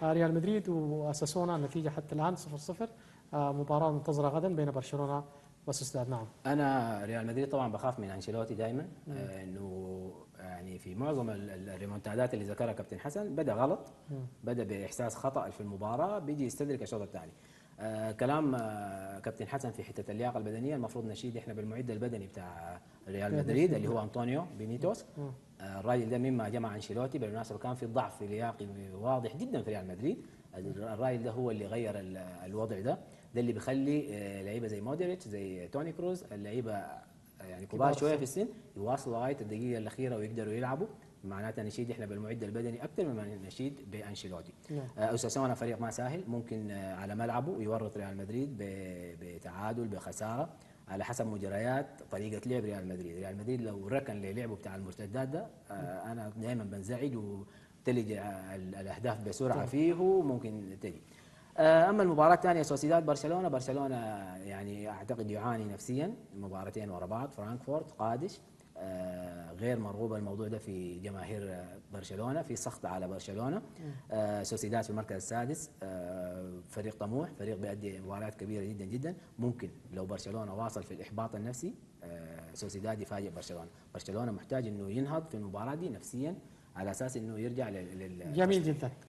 آه، ريال مدريد واساسونا النتيجه حتى الان 0-0 آه، مباراه منتظره غدا بين برشلونه وسوسداد نعم انا ريال مدريد طبعا بخاف من انشيلوتي دائما آه انه يعني في معظم ال- ال- الريمونتادات اللي ذكرها كابتن حسن بدا غلط بدا باحساس خطا في المباراه بيجي يستدرك الشوط الثاني آه كلام آه كابتن حسن في حته اللياقه البدنيه المفروض نشيد احنا بالمعد البدني بتاع ريال مدريد اللي هو انطونيو بينيتوس آه الراجل ده مما جمع انشيلوتي بالمناسبه كان في ضعف لياقي واضح جدا في ريال مدريد الراجل ده هو اللي غير ال- الوضع ده ده اللي بيخلي آه، لعيبه زي مودريتش زي توني كروز اللعيبه يعني كبار شويه في السن يواصلوا لغايه الدقيقه الاخيره ويقدروا يلعبوا معناتها نشيد احنا بالمعد البدني اكثر مما نشيد بانشيلوتي نعم. آه، اوساسونا فريق ما سهل ممكن آه، على ملعبه يورط ريال مدريد ب- بتعادل بخساره على حسب مجريات طريقه لعب ريال مدريد ريال مدريد لو ركن للعبه بتاع المرتدات ده آه، انا دائما بنزعج وتلج ال- الاهداف بسرعه فيه ممكن تجي آه، اما المباراه الثانيه سوسيداد برشلونه برشلونه يعني اعتقد يعاني نفسيا مباراتين ورا بعض فرانكفورت قادش آه، غير مرغوب الموضوع ده في جماهير آه، برشلونه في سخط على برشلونه آه، سوسيداد في المركز السادس آه، فريق طموح فريق بيأدي مباريات كبيره جدا جدا ممكن لو برشلونه واصل في الاحباط النفسي آه، سوسيداد يفاجئ برشلونه برشلونه محتاج انه ينهض في المباراه دي نفسيا على اساس انه يرجع لل لل- جميل جدا